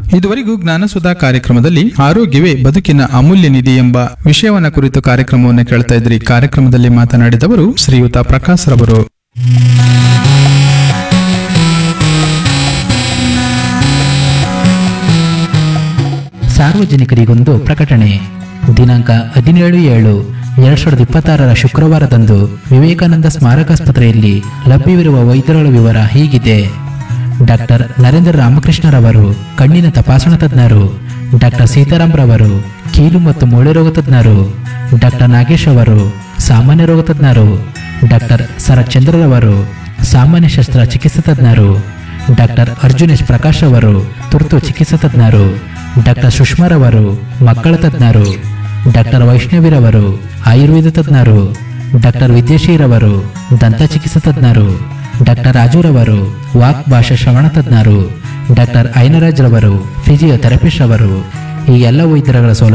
ಇದುವರೆಗೂ ಜ್ಞಾನಸುಧಾ ಕಾರ್ಯಕ್ರಮದಲ್ಲಿ ಆರೋಗ್ಯವೇ ಬದುಕಿನ ಅಮೂಲ್ಯ ನಿಧಿ ಎಂಬ ವಿಷಯವನ್ನ ಕುರಿತು ಕಾರ್ಯಕ್ರಮವನ್ನು ಕೇಳ್ತಾ ಇದ್ರಿ ಕಾರ್ಯಕ್ರಮದಲ್ಲಿ ಮಾತನಾಡಿದವರು ಶ್ರೀಯುತ ಪ್ರಕಾಶ್ ರವರು ಸಾರ್ವಜನಿಕರಿಗೊಂದು ಪ್ರಕಟಣೆ ದಿನಾಂಕ ಹದಿನೇಳು ಏಳು ಎರಡ್ ಸಾವಿರದ ಇಪ್ಪತ್ತಾರರ ಶುಕ್ರವಾರದಂದು ವಿವೇಕಾನಂದ ಸ್ಮಾರಕಾಸ್ಪತ್ರೆಯಲ್ಲಿ ಲಭ್ಯವಿರುವ ವೈದ್ಯರುಗಳ ವಿವರ ಹೀಗಿದೆ ಡಾಕ್ಟರ್ ನರೇಂದ್ರ ರಾಮಕೃಷ್ಣರವರು ಕಣ್ಣಿನ ತಪಾಸಣಾ ತಜ್ಞರು ಡಾಕ್ಟರ್ ಸೀತಾರಾಮ್ ರವರು ಕೀಲು ಮತ್ತು ಮೂಳೆ ರೋಗ ತಜ್ಞರು ಡಾಕ್ಟರ್ ನಾಗೇಶ್ ಅವರು ಸಾಮಾನ್ಯ ರೋಗ ತಜ್ಞರು ಡಾಕ್ಟರ್ ಶರತ್ ಚಂದ್ರರವರು ಸಾಮಾನ್ಯ ಶಸ್ತ್ರ ಚಿಕಿತ್ಸಾ ತಜ್ಞರು ಡಾಕ್ಟರ್ ಅರ್ಜುನ್ ಎಸ್ ಪ್ರಕಾಶ್ ಅವರು ತುರ್ತು ಚಿಕಿತ್ಸಾ ತಜ್ಞರು ಡಾಕ್ಟರ್ ಸುಷ್ಮಾರವರು ಮಕ್ಕಳ ತಜ್ಞರು ಡಾಕ್ಟರ್ ವೈಷ್ಣವಿರವರು ಆಯುರ್ವೇದ ತಜ್ಞರು ಡಾಕ್ಟರ್ ವಿದ್ಯಶೀರವರು ದಂತ ಚಿಕಿತ್ಸಾ ತಜ್ಞರು ಡಾಕ್ಟರ್ ರಾಜುರವರು ವಾಕ್ ಭಾಷಾ ಶ್ರವಣ ತಜ್ಞರು ಡಾಕ್ಟರ್ ಐನರಾಜ್ ರವರು ಫಿಸಿಯೋಥೆರಪಿಸ್ಟ್ ಅವರು ಈ ಎಲ್ಲ ವೈದ್ಯರುಗಳ ಸೌಲಭ್ಯ